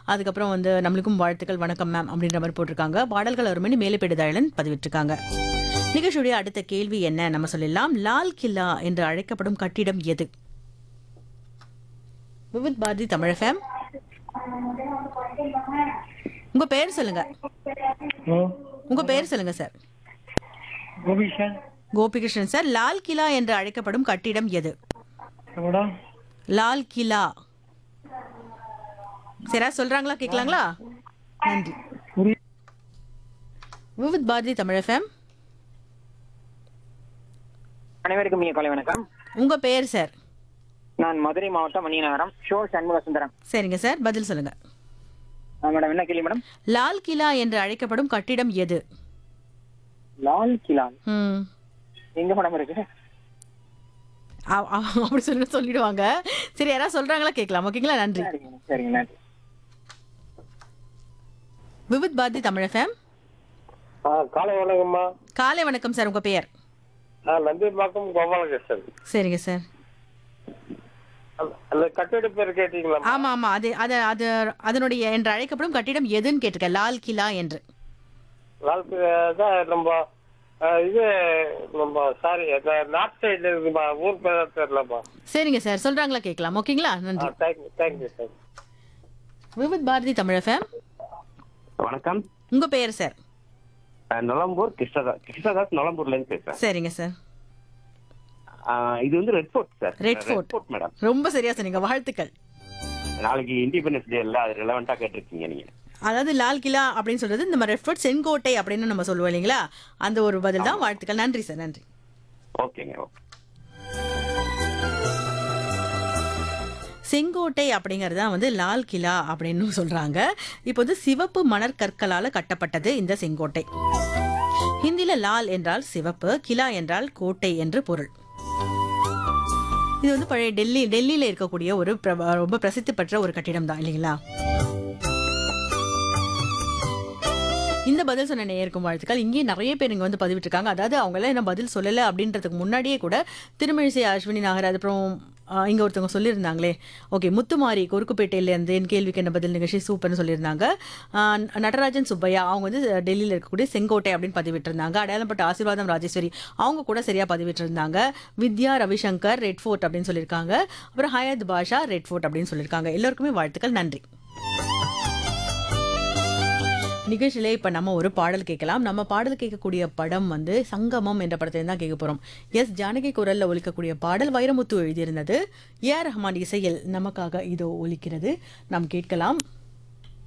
அதுக்கப்புறம் வந்து நம்மளுக்கும் வாழ்த்துக்கள் வணக்கம் மேம் அப்படின்ற மாதிரி போட்டிருக்காங்க பாடல்கள் அருமணி மேலப்பேடுதாழன் பதிவிட்டிருக்காங்க நிகழ்ச்சியுடைய அடுத்த கேள்வி என்ன நம்ம சொல்லலாம் லால் கில்லா என்று அழைக்கப்படும் கட்டிடம் எது விவித் பாரதி தமிழ் ஃபேம் உங்க பேர் சொல்லுங்க ஹலோ உங்க பேர் சொல்லுங்க சார் கோபிஷன் கோபிகிருஷ்ணன் சார் லால் கிலா என்று அழைக்கப்படும் கட்டிடம் எது மேடம் லால் கிலா சரி சொல்றாங்களா கேட்கலாங்களா நன்றி புரிய விவித் பாரதி தமிழ் எஃப்எம் அனைவருக்கும் இனிய கொலை வணக்கம் உங்க பேர் சார் நான் மதுரை மாவட்டம் மணிநகரம் ஷோ சண்முக சுந்தரம் சரிங்க சார் பதில் சொல்லுங்க ஆ, மேடம் என்ன கேள்வி மேடம் லால் கிலா என்று அழைக்கப்படும் கட்டிடம் எது லால் கிலான் ம் எங்க மேடம் இருக்கு அ- அ- அப்படி சொல்லி சொல்லிடுவாங்க சரி யாராவது சொல்றாங்களா கேட்கலாம் ஓகேங்களா நன்றி சரிங்க சரிங்க நன்றி விவித் பாரதி தமிழ் எஃப்எம் காலை வணக்கம்மா காலை வணக்கம் சார் உங்க பெயர் நான் நந்திம்பாக்கம் கோபாலகிருஷ்ணன் சரிங்க சார் அந்த- அந்த கட்டிட பேர் கேட்டீங்களா ஆமா ஆமா அது அது அது அதனுடைய என்று அழைக்கப்படும் கட்டிடம் எதுன்னு கேட்டிருக்கேன் லால் கிலா என்று லால்கு தான் நம்ம அஹ், இது நம்ம சாரி அந்த நார்த் சைடுல இருக்குமா ஊர் பேர் தெரியலப்பா சரிங்க சார் சொல்றாங்களா கேட்கலாம் ஓகேங்களா நன்றி thank you thank you thank you Vividh Bharati Tamil FM வணக்கம் உங்க பெயர் சார் அஹ் நொலம்பூர் கிருஷ்ணதாஸ் கிருஷ்ணதாஸ் நொலம்பூர்ல இருந்து பேசுறேன் சரிங்க சார் அஹ் இது வந்து Red Fort sir Red Fort Fort madam ரொம்ப சரியா சொன்னீங்க வாழ்த்துக்கள் நாளைக்கு இண்டிபெண்டன்ஸ் டே இல்ல அது ரிலவெண்டா கேட்டிருக்கீங்க நீங்க அதாவது லால் கிலா அப்படின்னு சொல்றது இந்த ரெட் ஃபோர்ட் செங்கோட்டை அப்படின்னு நம்ம சொல்லுவோம் இல்லைங்களா அந்த ஒரு பதில் தான் வாழ்த்துக்கள் நன்றி சார் நன்றி ஓகேங்க ஓகே செங்கோட்டை அப்படிங்கிறது தான் வந்து லால் கிலா அப்படின்னு சொல்றாங்க இப்போ வந்து சிவப்பு மணற் கற்களால கட்டப்பட்டது இந்த செங்கோட்டை ஹிந்தில லால் என்றால் சிவப்பு கிலா என்றால் கோட்டை என்று பொருள் இது வந்து பழைய டெல்லி டெல்லியில இருக்கக்கூடிய ஒரு பிர- ரொம்ப பிரசித்தி பெற்ற ஒரு கட்டிடம் தான் இல்லைங்களா இந்த பதில் சொன்ன நேயருக்கும் வாழ்த்துக்கள் இங்கே நிறைய பேர் இங்க வந்து பதிவிட்டிருக்காங்க அதாவது அவங்க எல்லாம் என்ன பதில் சொல்லல அப்படின்றதுக்கு முன்னாடியே கூட திருமிழிசை அஸ்வினி நாகர் அதுக்கப்புறம் ஆஹ், இங்க ஒருத்தவங்க சொல்லியிருந்தாங்களே ஓகே முத்துமாரி கொருக்குப்பேட்டையில இருந்து என் கேள்விக்கு என்ன பதில் நிகழ்ச்சி சூப்பர்னு சொல்லியிருந்தாங்க ஆஹ், நடராஜன் சுப்பையா அவங்க வந்து டெல்லியில இருக்கக்கூடிய செங்கோட்டை அப்படின்னு பதிவிட்டிருந்தாங்க அடையாளப்பட்ட ஆசீர்வாதம் ராஜேஸ்வரி அவங்க கூட சரியா பதிவிட்டிருந்தாங்க வித்யா ரவிசங்கர் ரெட் ஃபோர்ட் அப்படின்னு சொல்லியிருக்காங்க அப்புறம் ஹயத் பாஷா ரெட் ஃபோர்ட் அப்படின்னு சொல்லியிருக்காங்க எல்லோருக்குமே வாழ்த்துக்கள் நன்றி நிகழ்ச்சியிலே இப்போ நம்ம ஒரு பாடல் கேட்கலாம் நம்ம பாடல் கேட்கக்கூடிய படம் வந்து சங்கமம் என்ற படத்தை தான் கேட்க போகிறோம் எஸ் ஜானகி குரலில் ஒலிக்கக்கூடிய பாடல் வைரமுத்து எழுதியிருந்தது ஏஆர் ரஹ்மான் இசையில் நமக்காக இதோ ஒலிக்கிறது நாம் கேட்கலாம்